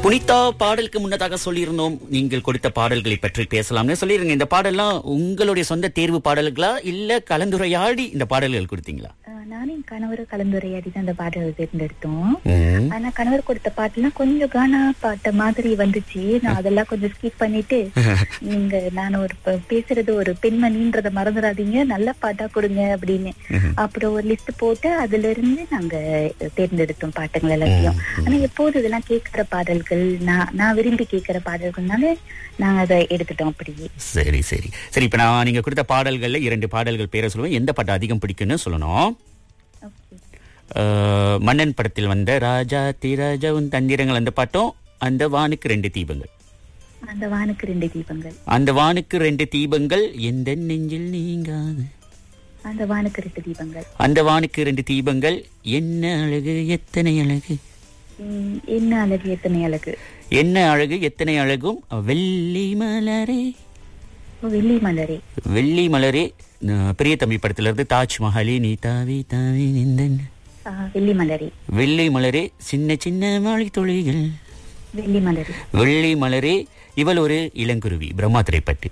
புனிதா பாடலுக்கு முன்னதாக சொல்லியிருந்தோம் நீங்கள் கொடுத்த பாடல்களை பற்றி பேசலாம்னு சொல்லிருங்க இந்த பாடல்லாம் உங்களுடைய சொந்த தேர்வு பாடல்களா இல்ல கலந்துரையாடி இந்த பாடல்கள் கொடுத்தீங்களா அஹ் நானும் என் கணவரும் கலந்துரையாடி தான் அந்த பாடலை தேர்ந்தெடுத்தோம் ம். ஆனா கணவர் கொடுத்த பாட்டுலாம் கொஞ்சம் கானா பாட்ட மாதிரி வந்துச்சு நான் அதெல்லாம் கொஞ்சம் ஸ்கிப் பண்ணிட்டு நீங்க நான் ஒரு ப- பேசுறது ஒரு பெண்மணின்றத மறந்துடாதீங்க நல்ல பாட்டா கொடுங்க அப்படின்னு அப்புறம் ஒரு லிஸ்ட் போட்டு அதுல இருந்து நாங்க தேர்ந்தெடுத்தோம் பாட்டுங்கள் எல்லாத்தையும் ஆனா எப்போது இதெல்லாம் கேட்கிற பாடல்கள் நான் நான் விரும்பி கேட்கிற பாடல்கள்னால நாங்க அதை எடுத்துட்டோம் அப்படியே சரி சரி சரி இப்ப நான் நீங்க கொடுத்த பாடல்கள்ல இரண்டு பாடல்கள் பேரை சொல்லுவேன் எந்த பாட்டு அதிகம் பிடிக்கும்னு சொல்லணும் ஓகே அஹ், மன்னன் படத்தில் வந்த ராஜா திராஜா உன் தந்திரங்கள் அந்த பாட்டும் அந்த வானுக்கு ரெண்டு தீபங்கள் அந்த வானுக்கு ரெண்டு தீபங்கள் அந்த வானுக்கு ரெண்டு தீபங்கள் எந்த நெஞ்சில் நீங்காது அந்த வானுக்கு ரெண்டு தீபங்கள் அந்த வானுக்கு ரெண்டு தீபங்கள் என்ன அழகு எத்தனை அழகு உம், என்ன அழகு எத்தனை அழகு என்ன அழகு எத்தனை அழகும் வெள்ளி மலரே ஓ, வெள்ளி மலரே வெள்ளி மலரே அஹ், பெரிய தம்பி படத்துல இருந்து தாஜ்மஹாலி நீ தாவி தாவி நின்றன் ஆ, வெள்ளி மலரே வெள்ளி மலரே சின்ன சின்ன மாலை துளிகள் வெள்ளி மலரே வெள்ளி மலரே இவள் ஒரு இளங்குருவி பிரம்மா திரைப்பட்டு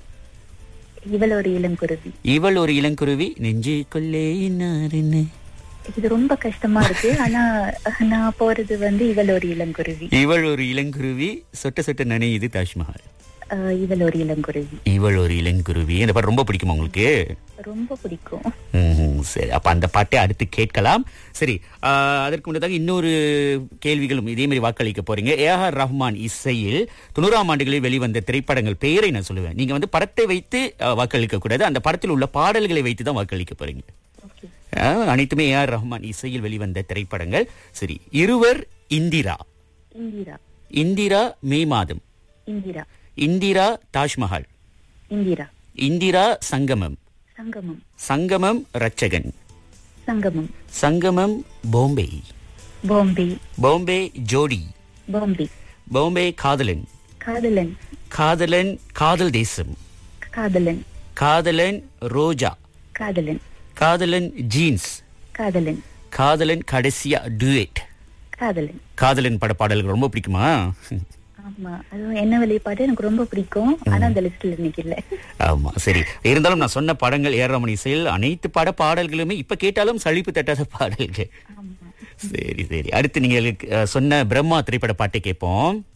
இவள் ஒரு இளங்குருவி இவள் ஒரு இளங்குருவி நெஞ்சு கொல்லே இன்னாருன்னு இது ரொம்ப கஷ்டமா இருக்கு ஆனா நான் போறது வந்து இவள் ஒரு இளங்குருவி இவள் ஒரு இளங்குருவி சொட்ட சொட்ட நனையுது தாஜ்மஹால் ஆ, இவள் ஒரு இளங்குருவி இவள் ஒரு இளங்குருவி இந்த பாட்டு ரொம்ப பிடிக்குமா உங்களுக்கு ரொம்ப பிடிக்கும் ம்ஹும். சரி அப்ப அந்த பாட்டை அடுத்து கேட்கலாம் சரி ஆஹ், அதற்கு முன்னதாக இன்னொரு கேள்விகளும் இதே மாதிரி வாக்களிக்க போறீங்க ஏஆர் ரஹ்மான் இசையில் தொண்ணூறாம் ஆண்டுகளில் வெளிவந்த திரைப்படங்கள் பெயரை நான் சொல்லுவேன் நீங்க வந்து படத்தை வைத்து ஆஹ், வாக்களிக்க கூடாது அந்த படத்தில் உள்ள பாடல்களை வைத்து தான் வாக்களிக்க போறீங்க ஓகே ஆஹ், அனைத்துமே ஏஆர் ரஹ்மான் இசையில் வெளிவந்த திரைப்படங்கள் சரி இருவர் இந்திரா இந்திரா இந்திரா மே மாதம் இந்திரா இந்திரா தாஜ்மஹால் இந்திரா இந்திரா சங்கமம் சங்கமம் சங்கமம் ரட்சகன் சங்கமம் சங்கமம் பாம்பே பாம்பே பாம்பே ஜோடி பாம்பே பாம்பே காதலன் காதலன் காதலன் காதல் தேசம் காதலன் காதலன் ரோஜா காதலன் காதலன் ஜீன்ஸ் காதலன் காதலன் கடைசியா டுவேட் காதலன் காதலன் பட பாடல்கள் ரொம்ப பிடிக்குமா ஆமா அதுவும் என்ன வெளிப்பாடு எனக்கு ரொம்ப பிடிக்கும் ஆனா அந்த லிஸ்ட்ல இன்னைக்கு இல்ல ஆமா சரி இருந்தாலும் நான் சொன்ன படங்கள் ஏறாமணி இசையில் அனைத்து பட பாடல்களுமே இப்ப கேட்டாலும் சலிப்பு தட்டாத பாடல்கள் ஆமா சரி சரி அடுத்து நீங்க அஹ், சொன்ன பிரம்மா திரைப்பட பாட்டை கேட்போம்